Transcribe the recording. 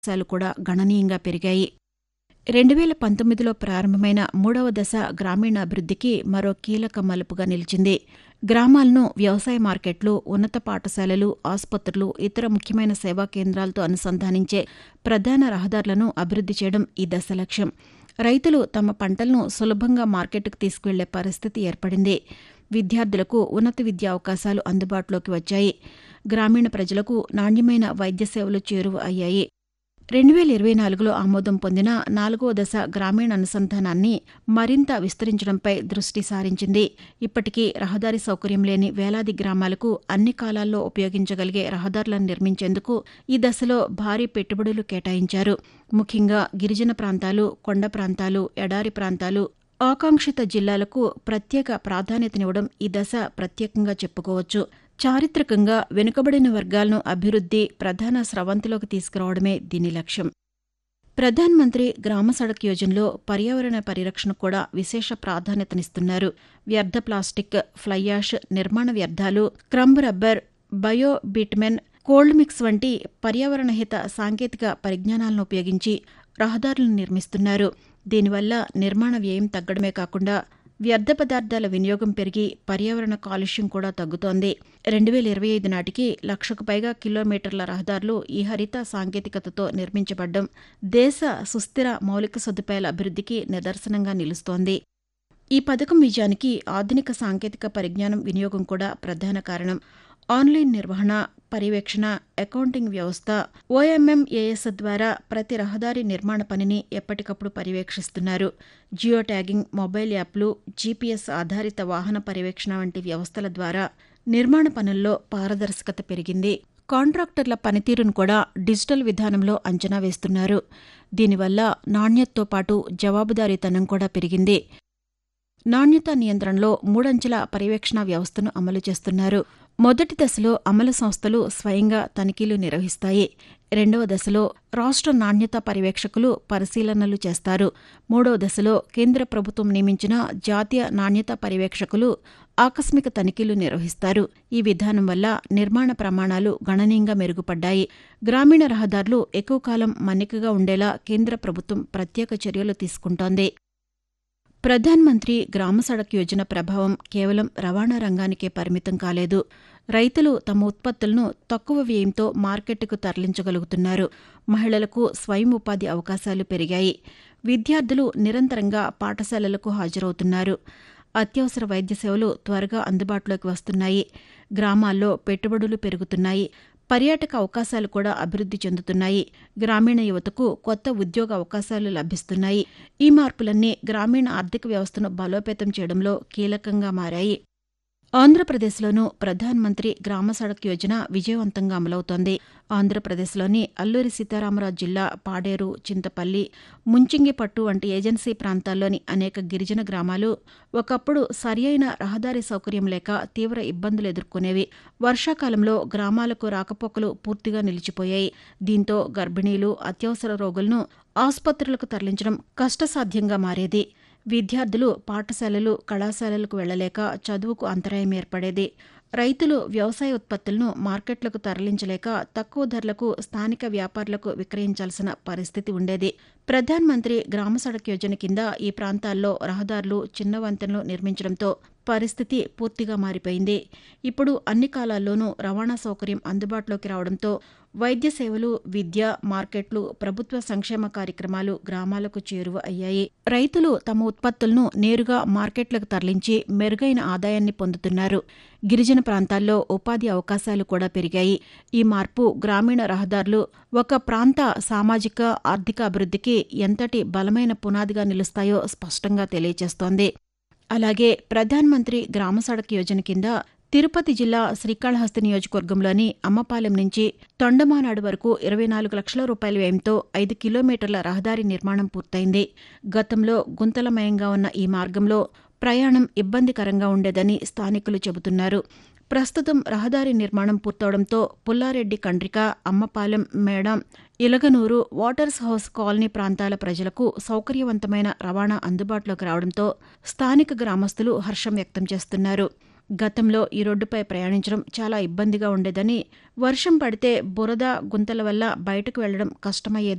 అవకాశాలు కూడా గణనీయంగా పెరిగాయి రెండు వేల పంతొమ్మిదిలో ప్రారంభమైన మూడవ దశ గ్రామీణాభివృద్ధికి మరో కీలక మలుపుగా నిలిచింది గ్రామాలను వ్యవసాయ మార్కెట్లు ఉన్నత పాఠశాలలు ఆసుపత్రులు ఇతర ముఖ్యమైన సేవా కేంద్రాలతో అనుసంధానించే ప్రధాన రహదారులను అభివృద్ధి చేయడం ఈ దశ లక్ష్యం రైతులు తమ పంటలను సులభంగా మార్కెట్కు తీసుకువెళ్లే పరిస్థితి ఏర్పడింది విద్యార్థులకు ఉన్నత విద్యా అవకాశాలు అందుబాటులోకి వచ్చాయి గ్రామీణ ప్రజలకు నాణ్యమైన వైద్య సేవలు చేరువ అయ్యాయి రెండు వేల ఇరవై నాలుగులో ఆమోదం పొందిన నాలుగో దశ గ్రామీణ అనుసంధానాన్ని మరింత విస్తరించడంపై దృష్టి సారించింది ఇప్పటికీ రహదారి సౌకర్యం లేని వేలాది గ్రామాలకు అన్ని కాలాల్లో ఉపయోగించగలిగే రహదారులను నిర్మించేందుకు ఈ దశలో భారీ పెట్టుబడులు కేటాయించారు ముఖ్యంగా గిరిజన ప్రాంతాలు కొండ ప్రాంతాలు ఎడారి ప్రాంతాలు ఆకాంక్షిత జిల్లాలకు ప్రత్యేక ప్రాధాన్యతనివ్వడం ఈ దశ ప్రత్యేకంగా చెప్పుకోవచ్చు చారిత్రకంగా వెనుకబడిన వర్గాలను అభివృద్ధి ప్రధాన స్రవంతిలోకి తీసుకురావడమే దీని లక్ష్యం ప్రధాన్ మంత్రి గ్రామ సడక్ యోజనలో పర్యావరణ పరిరక్షణ కూడా విశేష ప్రాధాన్యతనిస్తున్నారు వ్యర్థ ప్లాస్టిక్ ఫ్లైయాష్ నిర్మాణ వ్యర్థాలు crumb rubber bio bitumen cold mix వంటి పర్యావరణహిత సాంకేతిక పరిజ్ఞానాలను ఉపయోగించి రహదారులను నిర్మిస్తున్నారు దీనివల్ల నిర్మాణ వ్యయం తగ్గడమే కాకుండా వ్యర్థ పదార్థాల వినియోగం పెరిగి పర్యావరణ కాలుష్యం కూడా తగ్గుతోంది రెండు వేల ఇరవై ఐదు నాటికి లక్షకు పైగా కిలోమీటర్ల రహదారులు ఈ హరిత సాంకేతికతతో నిర్మించబడ్డం దేశ సుస్థిర మౌలిక సదుపాయాల అభివృద్ధికి నిదర్శనంగా నిలుస్తోంది ఈ పథకం విజయానికి ఆధునిక సాంకేతిక పరిజ్ఞానం వినియోగం కూడా ప్రధాన కారణం ఆన్లైన్ నిర్వహణ పర్యవేక్షణ అకౌంటింగ్ వ్యవస్థ ఓఎంఎంఏఎస్ ద్వారా ప్రతి రహదారి నిర్మాణ పనిని ఎప్పటికప్పుడు పర్యవేక్షిస్తున్నారు జియో ట్యాగింగ్ మొబైల్ యాప్లు జీపీఎస్ ఆధారిత వాహన పర్యవేక్షణ వంటి వ్యవస్థల ద్వారా నిర్మాణ పనుల్లో పారదర్శకత పెరిగింది కాంట్రాక్టర్ల పనితీరును కూడా డిజిటల్ విధానంలో అంచనా వేస్తున్నారు దీనివల్ల నాణ్యతతో పాటు జవాబుదారీతనం కూడా పెరిగింది నాణ్యతా నియంత్రణలో మూడంచెల పర్యవేక్షణ వ్యవస్థను అమలు చేస్తున్నారు మొదటి దశలో అమలు సంస్థలు స్వయంగా తనిఖీలు నిర్వహిస్తాయి రెండవ దశలో రాష్ట్ర నాణ్యతా పర్యవేక్షకులు పరిశీలనలు చేస్తారు మూడవ దశలో కేంద్ర ప్రభుత్వం నియమించిన జాతీయ నాణ్యతా పర్యవేక్షకులు ఆకస్మిక తనిఖీలు నిర్వహిస్తారు ఈ విధానం వల్ల నిర్మాణ ప్రమాణాలు గణనీయంగా మెరుగుపడ్డాయి గ్రామీణ రహదారులు ఎక్కువ కాలం మన్నికగా ఉండేలా కేంద్ర ప్రభుత్వం ప్రత్యేక చర్యలు తీసుకుంటోంది ప్రధాన్ మంత్రి గ్రామ సడక్ యోజన ప్రభావం కేవలం రవాణా రంగానికే పరిమితం కాలేదు రైతులు తమ ఉత్పత్తులను తక్కువ వ్యయంతో మార్కెట్కు తరలించగలుగుతున్నారు మహిళలకు స్వయం ఉపాధి అవకాశాలు పెరిగాయి విద్యార్థులు నిరంతరంగా పాఠశాలలకు హాజరవుతున్నారు అత్యవసర వైద్య సేవలు త్వరగా అందుబాటులోకి వస్తున్నాయి గ్రామాల్లో పెట్టుబడులు పెరుగుతున్నాయి పర్యాటక అవకాశాలు కూడా అభివృద్ధి చెందుతున్నాయి గ్రామీణ యువతకు కొత్త ఉద్యోగ అవకాశాలు లభిస్తున్నాయి ఈ మార్పులన్నీ గ్రామీణ ఆర్థిక వ్యవస్థను బలోపేతం చేయడంలో కీలకంగా మారాయి ఆంధ్రప్రదేశ్లోనూ ప్రధాన్ మంత్రి గ్రామ సడక్ యోజన విజయవంతంగా అమలవుతోంది ఆంధ్రప్రదేశ్లోని అల్లూరి సీతారామరాజు జిల్లా పాడేరు చింతపల్లి ముంచింగిపట్టు వంటి ఏజెన్సీ ప్రాంతాల్లోని అనేక గిరిజన గ్రామాలు ఒకప్పుడు సరియైన రహదారి సౌకర్యం లేక తీవ్ర ఇబ్బందులు ఎదుర్కొనేవి వర్షాకాలంలో గ్రామాలకు రాకపోకలు పూర్తిగా నిలిచిపోయాయి దీంతో గర్భిణీలు అత్యవసర రోగులను ఆసుపత్రులకు తరలించడం కష్టసాధ్యంగా మారేది విద్యార్థులు పాఠశాలలు కళాశాలలకు వెళ్లలేక చదువుకు అంతరాయం ఏర్పడేది రైతులు వ్యవసాయ ఉత్పత్తులను మార్కెట్లకు తరలించలేక తక్కువ ధరలకు స్థానిక వ్యాపారులకు విక్రయించాల్సిన పరిస్థితి ఉండేది ప్రధాన్ మంత్రి గ్రామ సడక్ యోజన కింద ఈ ప్రాంతాల్లో రహదారులు చిన్న వంతెనలు నిర్మించడంతో పరిస్థితి పూర్తిగా మారిపోయింది ఇప్పుడు అన్ని కాలాల్లోనూ రవాణా సౌకర్యం అందుబాటులోకి రావడంతో వైద్య సేవలు విద్య మార్కెట్లు ప్రభుత్వ సంక్షేమ కార్యక్రమాలు గ్రామాలకు చేరువ అయ్యాయి రైతులు తమ ఉత్పత్తులను నేరుగా మార్కెట్లకు తరలించి మెరుగైన ఆదాయాన్ని పొందుతున్నారు గిరిజన ప్రాంతాల్లో ఉపాధి అవకాశాలు కూడా పెరిగాయి ఈ మార్పు గ్రామీణ రహదారులు ఒక ప్రాంత సామాజిక ఆర్థిక అభివృద్ధికి ఎంతటి బలమైన పునాదిగా నిలుస్తాయో స్పష్టంగా తెలియజేస్తోంది అలాగే ప్రధాన్ మంత్రి గ్రామ సడక్ యోజన కింద తిరుపతి జిల్లా శ్రీకాళహస్తి నియోజకవర్గంలోని అమ్మపాలెం నుంచి తొండమానాడు వరకు ఇరవై నాలుగు లక్షల రూపాయల వ్యయంతో ఐదు కిలోమీటర్ల రహదారి నిర్మాణం పూర్తయింది గతంలో గుంతలమయంగా ఉన్న ఈ మార్గంలో ప్రయాణం ఇబ్బందికరంగా ఉండేదని స్థానికులు చెబుతున్నారు ప్రస్తుతం రహదారి నిర్మాణం పూర్తవడంతో పుల్లారెడ్డి కండ్రిక అమ్మపాలెం మేడం ఇలగనూరు వాటర్స్ హౌస్ కాలనీ ప్రాంతాల ప్రజలకు సౌకర్యవంతమైన రవాణా అందుబాటులోకి రావడంతో స్థానిక గ్రామస్తులు హర్షం వ్యక్తం చేస్తున్నారు గతంలో ఈ రోడ్డుపై ప్రయాణించడం చాలా ఇబ్బందిగా ఉండేదని వర్షం పడితే బురద గుంతల వల్ల బయటకు వెళ్లడం కష్టమయ్యేదని